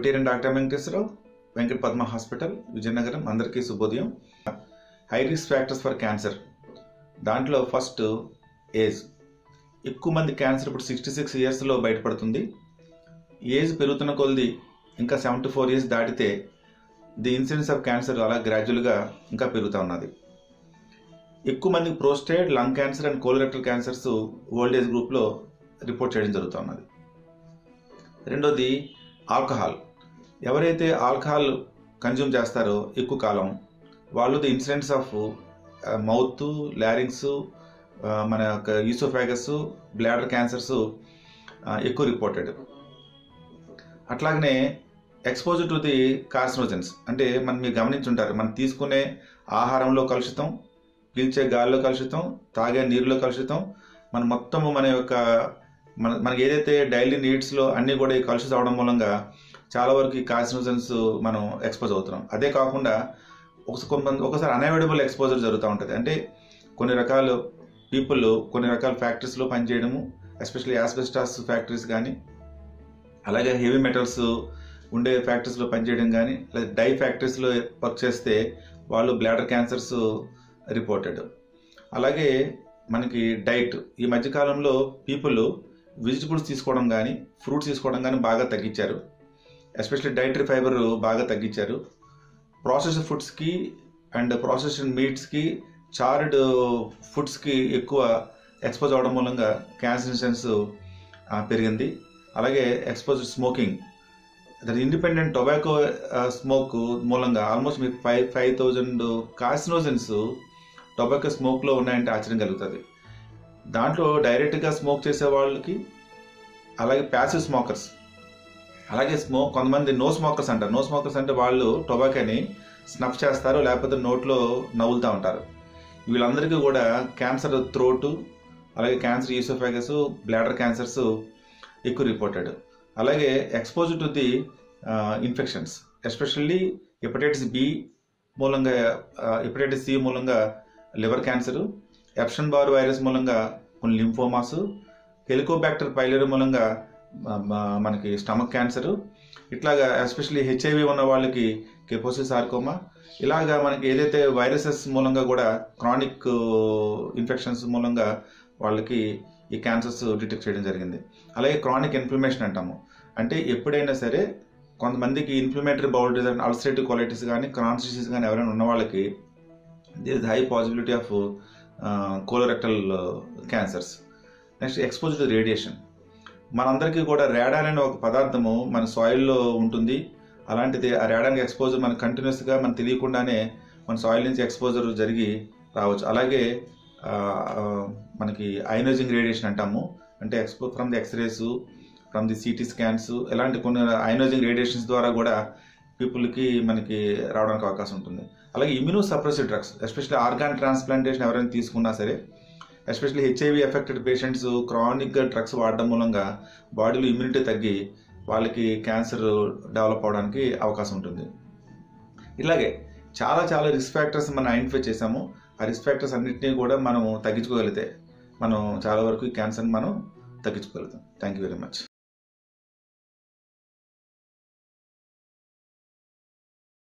పేరు doctor Venkateswararao Venkata Padma hospital Vizianagaram అందరికీ శుభోదయం high risk factors for cancer దాంట్లో ఫస్ట్ ఏజ్ ఎక్కువ మంది క్యాన్సర్ ఇప్పుడు సిక్స్టీ సిక్స్ ఇయర్స్లో బయటపడుతుంది ఏజ్ పెరుగుతున్న కొలది ఇంకా సెవెంటీ ఫోర్ ఇయర్స్ దాటితే ది ఇన్సిడెన్స్ ఆఫ్ క్యాన్సర్ అలా గ్రాడ్యువల్గా ఇంకా పెరుగుతూ ఉన్నది ఎక్కువ మందికి prostate lung cancer and colorectal cancers old age గ్రూప్లో రిపోర్ట్ చేయడం జరుగుతూ ఉన్నది రెండోది ఆల్కహాల్ ఎవరైతే ఆల్కహాల్ కన్జ్యూమ్ చేస్తారో ఎక్కువ కాలం వాళ్ళు the incidents of mouth larynx మన యొక్క ఈసోఫాగస్ బ్లాడర్ క్యాన్సర్స్ ఎక్కువ రిపోర్టెడ్ అట్లాగనే ఎక్స్పోజర్ టు ది కార్సినోజన్స్ అంటే మనం మీరు గమనించుంటారు మనం తీసుకునే ఆహారంలో కలుషితం పీల్చే గాలిలో కలుషితం తాగే నీరులో కలుషితం మన మొత్తము మన యొక్క మన మనకి ఏదైతే డైలీ నీడ్స్లో అన్నీ కూడా ఈ కలుషితం అవడం మూలంగా చాలా వరకు ఈ కార్సినోజన్స్ మనం ఎక్స్పోజ్ అవుతున్నాం అదే కాకుండా ఒక కొంతమంది ఒకసారి అన్అవైడబుల్ ఎక్స్పోజర్ జరుగుతూ ఉంటుంది అంటే కొన్ని రకాల పీపుల్ కొన్ని రకాల ఫ్యాక్టరీస్లో పనిచేయడము ఎస్పెషల్లీ యాస్బెస్టాస్ ఫ్యాక్టరీస్ కానీ అలాగే హెవీ మెటల్స్ ఉండే ఫ్యాక్టరీస్లో పనిచేయడం కానీ లేదా డై ఫ్యాక్టరీస్లో వర్క్ చేస్తే వాళ్ళు బ్లాడర్ క్యాన్సర్స్ రిపోర్టెడ్ అలాగే మనకి డైట్ ఈ మధ్యకాలంలో పీపుల్ వెజిటబుల్స్ తీసుకోవడం కానీ ఫ్రూట్స్ తీసుకోవడం కానీ బాగా తగ్గించారు ఎస్పెషల్లీ డైటరీ ఫైబర్ బాగా తగ్గించారు ప్రాసెస్డ్ ఫుడ్స్కి అండ్ ప్రాసెస్డ్ మీట్స్కి చార్డ్ ఫుడ్స్కి ఎక్కువ ఎక్స్పోజ్ అవడం మూలంగా క్యాన్సర్ ఇన్సిడెన్స్ పెరిగింది అలాగే expose smoking that independent tobacco smoke మూలంగా ఆల్మోస్ట్ మీకు five five thousand carcinogens tobacco స్మోక్లో ఉన్నాయంటే ఆశ్చర్యం కలుగుతుంది దాంట్లో డైరెక్ట్గా స్మోక్ చేసే వాళ్ళకి అలాగే ప్యాసివ్ స్మోకర్స్ అలాగే స్మోక్ కొంతమంది నో స్మోకర్స్ అంటారు నో స్మోకర్స్ అంటే వాళ్ళు టొబాకోని స్నఫ్ చేస్తారు లేకపోతే నోట్లో నవ్వులుతూ ఉంటారు వీళ్ళందరికీ కూడా క్యాన్సర్ థ్రోట్ అలాగే క్యాన్సర్ ఈసోఫాగస్ బ్లాడర్ క్యాన్సర్స్ ఎక్కువ రిపోర్టెడ్ అలాగే expose to the infections especially hepatitis B మూలంగా హెపటైటిస్ సి మూలంగా liver cancer Epstein Barr virus మూలంగా కొన్ని లింఫోమాస్ హెలికోబ్యాక్టర్ పైలరీ మూలంగా మనకి స్టమక్ క్యాన్సర్ ఇట్లాగా ఎస్పెషల్లీ హెచ్ఐవి ఉన్న వాళ్ళకి కెపోసిస్ ఆర్కోమా ఇలాగా మనకి ఏదైతే వైరసెస్ మూలంగా కూడా క్రానిక్ ఇన్ఫెక్షన్స్ మూలంగా వాళ్ళకి ఈ క్యాన్సర్స్ డిటెక్ట్ చేయడం జరిగింది అలాగే క్రానిక్ ఇన్ఫ్లమేషన్ అంటాము అంటే ఎప్పుడైనా సరే కొంతమందికి inflammatory bowel disease ulcerative colitis కానీ క్రాన్సిస్ కానీ ఎవరైనా ఉన్న వాళ్ళకి there is high possibility of colorectal cancers next expose to radiation మనందరికీ కూడా రేడాన్ అనే ఒక పదార్థము మన సాయిల్లో ఉంటుంది అలాంటిది ఆ రేడాన్కి ఎక్స్పోజర్ మనకు కంటిన్యూస్గా మనకు తెలియకుండానే మన సాయిల్ నుంచి ఎక్స్పోజర్ జరిగి రావచ్చు అలాగే మనకి ఐనోజింగ్ రేడియేషన్ అంటాము అంటే expo from the X-rays from the CT scans ఇలాంటి కొన్ని ఐనోజింగ్ రేడియేషన్స్ ద్వారా కూడా పీపుల్కి మనకి రావడానికి అవకాశం ఉంటుంది అలాగే immunosuppressive drugs especially organ transplantation ఎవరైనా తీసుకున్నా సరే ఎస్పెషల్లీ హెచ్ఐవి ఎఫెక్టెడ్ పేషెంట్స్ క్రానిక్గా డ్రగ్స్ వాడడం మూలంగా బాడీలో ఇమ్యూనిటీ తగ్గి వాళ్ళకి క్యాన్సర్ డెవలప్ అవడానికి అవకాశం ఉంటుంది ఇలాగే చాలా చాలా రిస్క్ ఫ్యాక్టర్స్ మనం ఐడెంటిఫై చేసాము ఆ రిస్క్ ఫ్యాక్టర్స్ అన్నింటినీ కూడా మనం తగ్గించుకోగలిగితే మనం చాలా వరకు ఈ క్యాన్సర్ని మనం తగ్గించుకోగలుగుతాం థ్యాంక్ యూ వెరీ మచ్